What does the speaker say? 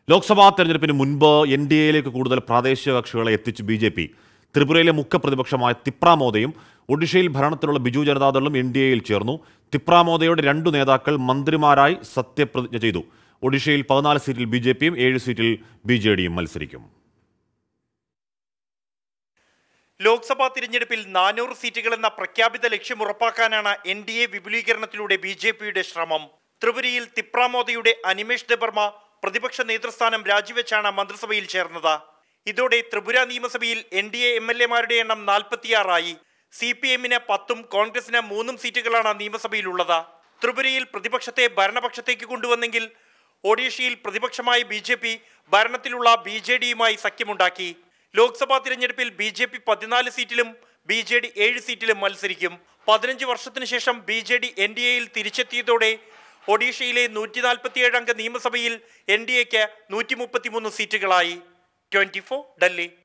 ലോക്സഭാ തെരഞ്ഞെടുപ്പിന് മുൻപ് N D എയിലേക്ക് കൂടുതൽ പ്രാദേശിക കക്ഷികളെ എത്തിച്ച് ബി ജെ പി ത്രിപുരയിലെ മുഖ്യ പ്രതിപക്ഷമായ തിപ്രാമോദയും ഒഡീഷയിൽ ഭരണത്തിലുള്ള ബിജു ജനതാദളും എൻ ഡി എയിൽ ചേർന്നു തിപ്രാമോദയുടെ രണ്ടു നേതാക്കൾ മന്ത്രിമാരായി സത്യപ്രതിജ്ഞ ചെയ്തു ഒഡീഷയിൽ പതിനാല് സീറ്റിൽ ബി ജെ പിയും ഏഴ് സീറ്റിൽ ബി ജെ ഡിയും മത്സരിക്കും ലോക്സഭാ തിരഞ്ഞെടുപ്പിൽ നാനൂറ് സീറ്റുകൾ എന്ന പ്രഖ്യാപിത ലക്ഷ്യം ഉറപ്പാക്കാനാണ് എൻ ഡി എ വിപുലീകരണത്തിലൂടെ ബി ജെ പിയുടെ ശ്രമം ത്രിപുരയിൽ തിപ്രാമോദയുടെ അനിമേഷ് ദബർമ പ്രതിപക്ഷ നേതൃസ്ഥാനം രാജിവെച്ചാണ് മന്ത്രിസഭയിൽ ചേർന്നത് ഇതോടെ ത്രിപുര നിയമസഭയിൽ N D A M L എമാരുടെ എണ്ണം നാൽപ്പത്തിയാറായി സി പി എമ്മിന് പത്തും കോൺഗ്രസിന് മൂന്നും സീറ്റുകളാണ് നിയമസഭയിലുള്ളത് ത്രിപുരയിൽ പ്രതിപക്ഷത്തെ ഭരണപക്ഷത്തേക്ക് കൊണ്ടുവന്നെങ്കിൽ ഒഡീഷയിൽ പ്രതിപക്ഷമായ ബി ജെ പി ഭരണത്തിലുള്ള ബി ജെ ഡിയുമായി സഖ്യമുണ്ടാക്കി ലോക്സഭാ തിരഞ്ഞെടുപ്പിൽ ബി ജെ പി പതിനാല് സീറ്റിലും ബി ജെ ഡി ഏഴ് സീറ്റിലും മത്സരിക്കും പതിനഞ്ച് വർഷത്തിനു ശേഷം B J D N D എയിൽ തിരിച്ചെത്തിയതോടെ ഒഡീഷയിലെ നൂറ്റി നാൽപ്പത്തിയേഴ് അംഗ നിയമസഭയിൽ എൻ ഡി എക്ക് നൂറ്റി മുപ്പത്തിമൂന്ന് സീറ്റുകളായി ട്വന്റി ഫോർ ഡൽഹി